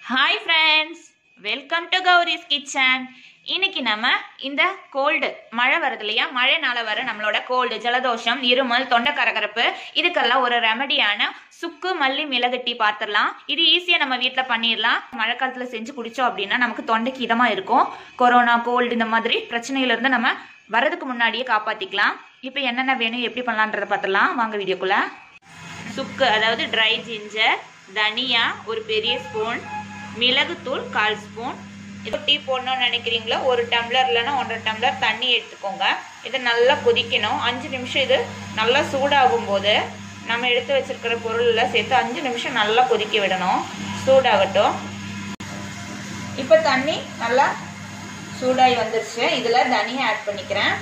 hi friends welcome to Gowri's kitchen இன்னைக்கு நம்ம இந்த கோல்டு மழை வருது இல்லையா மழைனால வர நம்மளோட கோல்டு ஜலதோஷம் இருமல் தொண்டை கரகரப்பு இதுக்கெல்லாம் ஒரு ரெமடியான சுக்கு மல்லி மிளகு டீ பார்த்துடலாம் இது ஈஸியாக நம்ம வீட்டில் பண்ணிடலாம் மழை காலத்தில் செஞ்சு குடித்தோம் அப்படின்னா நமக்கு தொண்டைக்கு இதமாக இருக்கும் கொரோனா கோல்டு இந்த மாதிரி பிரச்சனையிலேருந்து நம்ம வரதுக்கு முன்னாடியே காப்பாற்றிக்கலாம் இப்போ என்னென்ன வேணும் எப்படி பண்ணலான்றதை பார்த்துடலாம் வாங்க வீடியோக்குள்ளே சுக்கு அதாவது ட்ரை ஜிஞ்சர் தனியா ஒரு பெரிய ஸ்பூன் மிளகுத்தூள் கால் ஸ்பூன் இது டீ போடணும்னு நினைக்கிறீங்களா ஒரு டம்ளர் இல்லைன்னா ஒன்றரை டம்ளர் தண்ணி எடுத்துக்கோங்க இது நல்லா கொதிக்கணும் அஞ்சு நிமிஷம் இது நல்லா சூடாகும் போது நம்ம எடுத்து வச்சிருக்கிற பொருளில் சேர்த்து அஞ்சு நிமிஷம் நல்லா கொதிக்க விடணும் சூடாகட்டும் இப்போ தண்ணி நல்லா சூடாகி வந்துருச்சு இதில் தனியாக ஆட் பண்ணிக்கிறேன்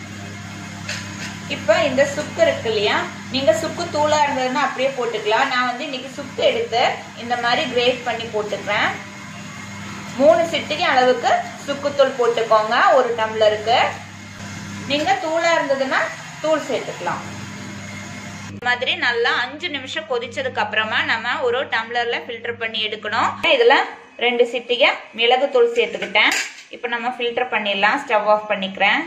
இப்போ இந்த சுக்கு இருக்கு இல்லையா நீங்க சுக்கு தூளா இருந்ததுன்னா அப்படியே போட்டுக்கலாம் நான் வந்து இன்னைக்கு சுக்கு எடுத்து இந்த மாதிரி கிரேட் பண்ணி போட்டுக்கிறேன் மூணு சிட்டிக்கு அளவுக்கு சுக்குத்தூள் போட்டுக்கோங்க ஒரு டம்ளருக்கு நீங்க தூளா இருந்ததுன்னா தூள் சேர்த்துக்கலாம் இந்த மாதிரி நல்லா அஞ்சு நிமிஷம் கொதிச்சதுக்கு அப்புறமா நம்ம ஒரு டம்ளர்ல ஃபில்டர் பண்ணி எடுக்கணும் இதுல ரெண்டு சிட்டிகை மிளகுத்தூள் சேர்த்துக்கிட்டேன் இப்போ நம்ம ஃபில்டர் பண்ணிடலாம் ஸ்டவ் ஆஃப் பண்ணிக்கிறேன்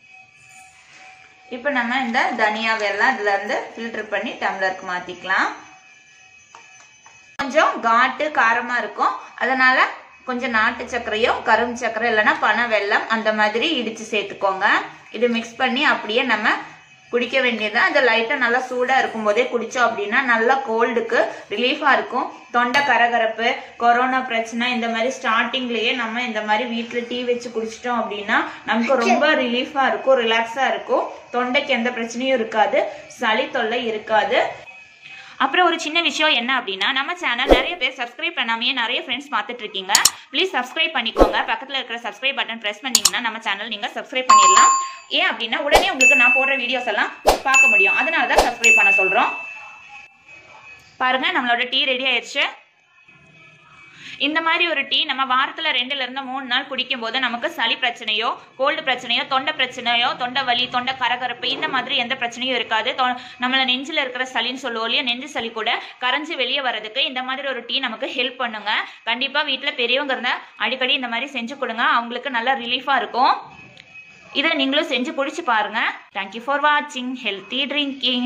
இப்போ நம்ம இந்த தனியாவெல்லாம் இதுல இருந்து ஃபில்டர் பண்ணி டம்ளருக்கு மாத்திக்கலாம் கொஞ்சம் காட்டு காரமா இருக்கும் அதனால கொஞ்சம் நாட்டு சர்க்கரையோ கரும்பு சர்க்கரை இல்லைன்னா பனை வெல்லம் அந்த மாதிரி இடிச்சு சேர்த்துக்கோங்க இது மிக்ஸ் பண்ணி அப்படியே நம்ம குடிக்க வேண்டியதுதான் அது லைட்டாக நல்லா சூடாக இருக்கும் போதே குடித்தோம் அப்படின்னா நல்லா கோல்டுக்கு ரிலீஃபாக இருக்கும் தொண்டை கரகரப்பு கொரோனா பிரச்சனை இந்த மாதிரி ஸ்டார்டிங்லேயே நம்ம இந்த மாதிரி வீட்டில் டீ வச்சு குடிச்சிட்டோம் அப்படின்னா நமக்கு ரொம்ப ரிலீஃபாக இருக்கும் ரிலாக்ஸாக இருக்கும் தொண்டைக்கு எந்த பிரச்சனையும் இருக்காது சளி தொல்லை இருக்காது அப்புறம் ஒரு சின்ன விஷயம் என்ன அப்படின்னா நம்ம சேனல் நிறைய பேர் சப்ஸ்கிரைப் பண்ணாமையே நிறைய ஃப்ரெண்ட்ஸ் பார்த்துட்டு இருக்கீங்க ப்ளீஸ் சப்ஸ்கிரைப் பண்ணிக்கோங்க பக்கத்தில் இருக்கிற சப்ஸ்கிரைப் பட்டன் ப்ரெஸ் பண்ணீங்கன்னா நம்ம சேனல் நீங்கள் சப்ஸ்கிரைப் பண்ணிடலாம் ஏன் அப்படின்னா உடனே உங்களுக்கு நான் போடுற வீடியோஸ் எல்லாம் பார்க்க முடியும் அதனால தான் சப்ஸ்கிரைப் பண்ண சொல்கிறோம் பாருங்க நம்மளோட டீ ரெடி ஆயிடுச்சு இந்த மாதிரி ஒரு டீ நம்ம வாரத்துல ரெண்டுல இருந்து மூணு நாள் குடிக்கும் போது நமக்கு சளி பிரச்சனையோ கோல்டு பிரச்சனையோ தொண்டை பிரச்சனையோ தொண்டை வலி தொண்டை கரகரப்பு இந்த மாதிரி எந்த பிரச்சனையும் இருக்காது தொ- நம்மள நெஞ்சில இருக்கிற சளின்னு சொல்லுவோம் இல்லையா நெஞ்சு சளி கூட கரைஞ்சு வெளியே வரதுக்கு இந்த மாதிரி ஒரு டீ நமக்கு ஹெல்ப் பண்ணுங்க கண்டிப்பா வீட்டுல பெரியவங்க இருந்தா அடிக்கடி இந்த மாதிரி செஞ்சு கொடுங்க அவங்களுக்கு நல்லா ரிலீஃபா இருக்கும் இதை நீங்களும் செஞ்சு குடிச்சு பாருங்க தேங்க்யூ ஃபார் வாட்சிங் ஹெல்த்தி ட்ரிங்கிங்